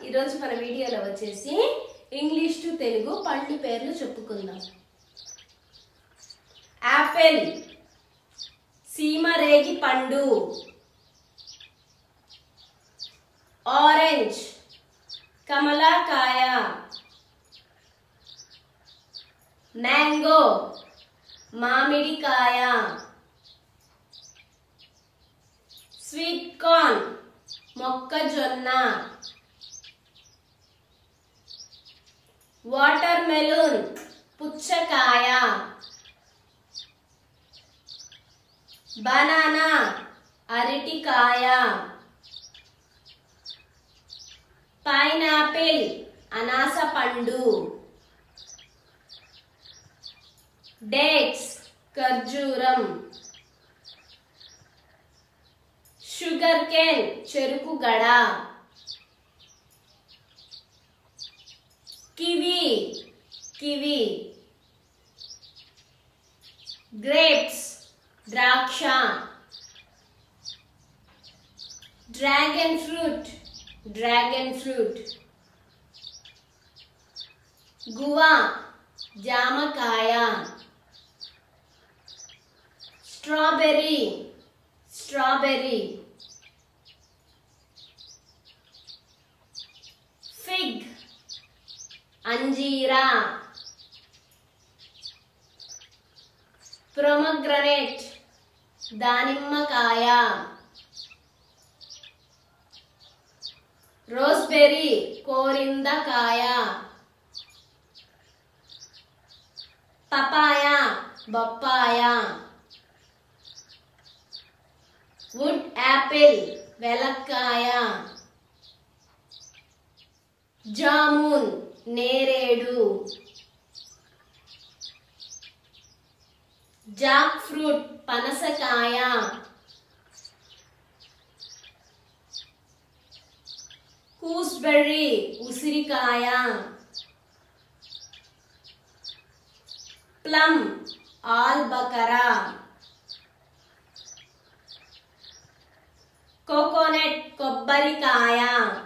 ఈరోజు మన వీడియోలో వచ్చేసి ఇంగ్లీష్ టు తెలుగు పండ్లు పేర్లు చెప్పుకుందాం యాపిల్ సీమరేగి పండు ఆరెంజ్ కమలాకాయ మ్యాంగో మామిడికాయ స్వీట్ కార్న్ మొక్కజొన్న వాటర్ మెలూన్ పుచ్చకాయ బనానా అరటికాయ పైనాపిల్ అనాస పండు డేట్స్ ఖర్జూరం షుగర్ కేన్ చెరుకు గడ కివి కివి గ్రేప్స్ ద్రాక్ష dragon fruit dragon fruit guava జామకాయ స్ట్రాబెర్రీ స్ట్రాబెర్రీ ఫిగ్ అంజీరా ప్రొమగ్రనేట్ దానిమ్మకాయ రోస్బెర్రీ కోరిందకాయ పపాయ బొప్పాయ వుడ్ యాపిల్ వెలక్కాయ జామున్ నేరేడు జాక్ ఫ్రూట్ పనసకాయ కూస్బెర్రీ ఉసిరికాయ ప్లమ్ ఆల్బకరా కోకోనట్ కొబ్బరికాయ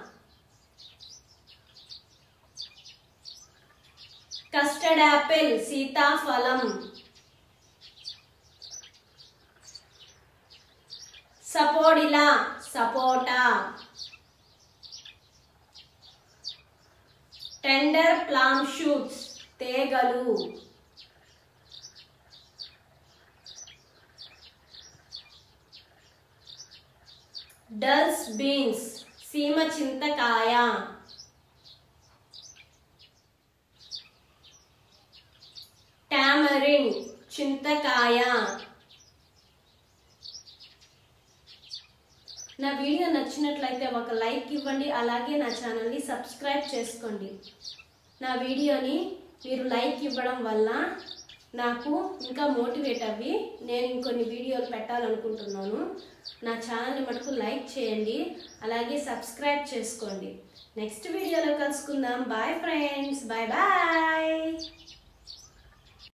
కస్టర్డ్ యాపిల్ సీతాఫలం సపోడిలా సపోటా టెండర్ ప్లామ్ షూట్స్ తేగలు డల్స్ బీన్స్ సీమ చింతకాయ టామరిన్ చింతకాయ నా వీడియో నచ్చినట్లయితే ఒక లైక్ ఇవ్వండి అలాగే నా ఛానల్ని సబ్స్క్రైబ్ చేసుకోండి నా వీడియోని మీరు లైక్ ఇవ్వడం వల్ల నాకు ఇంకా మోటివేట్ అవ్వి నేను ఇంకొన్ని వీడియోలు పెట్టాలనుకుంటున్నాను నా ఛానల్ని మటుకు లైక్ చేయండి అలాగే సబ్స్క్రైబ్ చేసుకోండి నెక్స్ట్ వీడియోలో కలుసుకుందాం బాయ్ ఫ్రెండ్స్ బాయ్ బాయ్